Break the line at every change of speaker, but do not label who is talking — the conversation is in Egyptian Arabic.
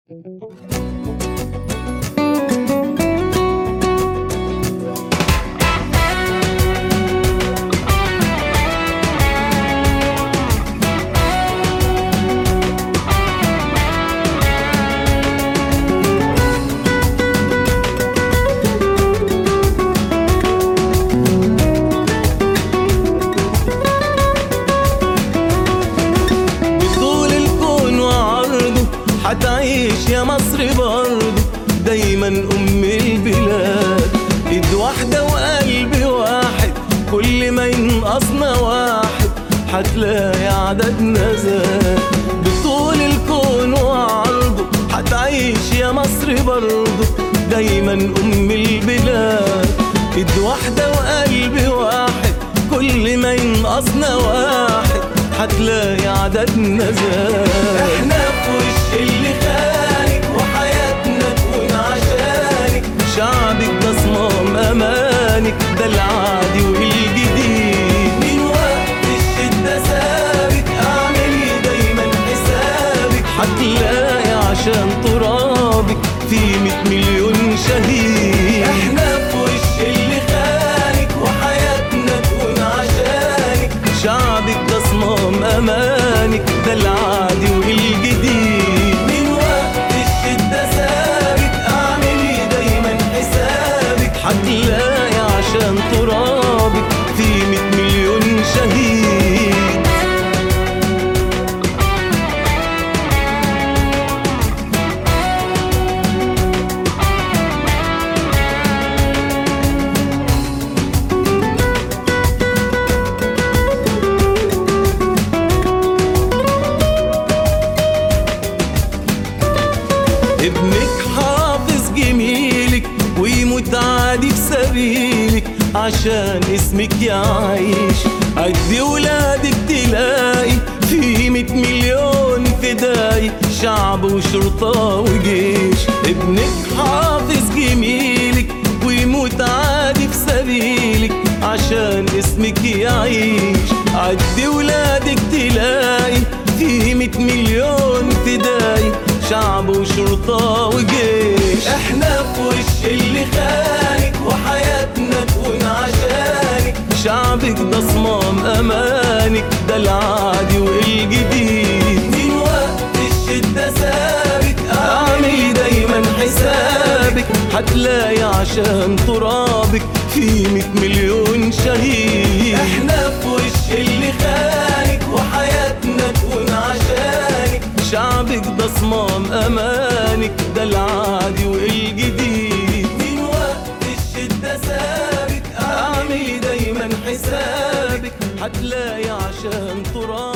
بطول الكون وعرضه حتعيش يا مصر برضه دايما ام البلاد ايد واحدة وقلب واحد كل ما ينقصنا واحد حتلاقي عددنا زاد بطول الكون وعرضه حتعيش يا مصر برضه دايما ام البلاد ايد واحدة وقلب واحد كل ما ينقصنا واحد حتلاقي عددنا زاد احنا في وش اللي خانك وحياتنا تكون عشانك شعبك ده صمام امانك ده العادي والجديد من وقت الشدة سابك اعملي دايما حسابك حتلاقي عشان ترابك في مية مليون شهيد احنا في وش اللي خانك وحياتنا تكون عشانك شعبك ده صمام امانك ده العادي والجديد من وقت الشدة سابك اعملي دايما حسابك حتلاقي عشان ترابك في مية مليون شهيد ابنك حافظ جميلك ويموت عادي في سبيلك عشان اسمك يعيش عد ولادك تلاقي في مية مليون فداي شعب وشرطة وجيش ابنك حافظ جميلك ويموت عادي في سبيلك عشان اسمك يعيش عد ولادك تلاقي في مية مليون فداي شعب وشرطة وجيش احنا في وش اللي خانك وحياتنا تكون عشانك شعبك ده صمام امانك ده العادي والجديد من وقت الشدة سابك اعملي دايما حسابك حتلاقي عشان ترابك في مية مليون شهيد احنا في وش اللي خانك وحياتنا تكون عشانك شعبك ده صمام امانك ده العادي والجديد من وقت الشدة سابك اعملي دايما حسابك حتلاقي عشان ترابك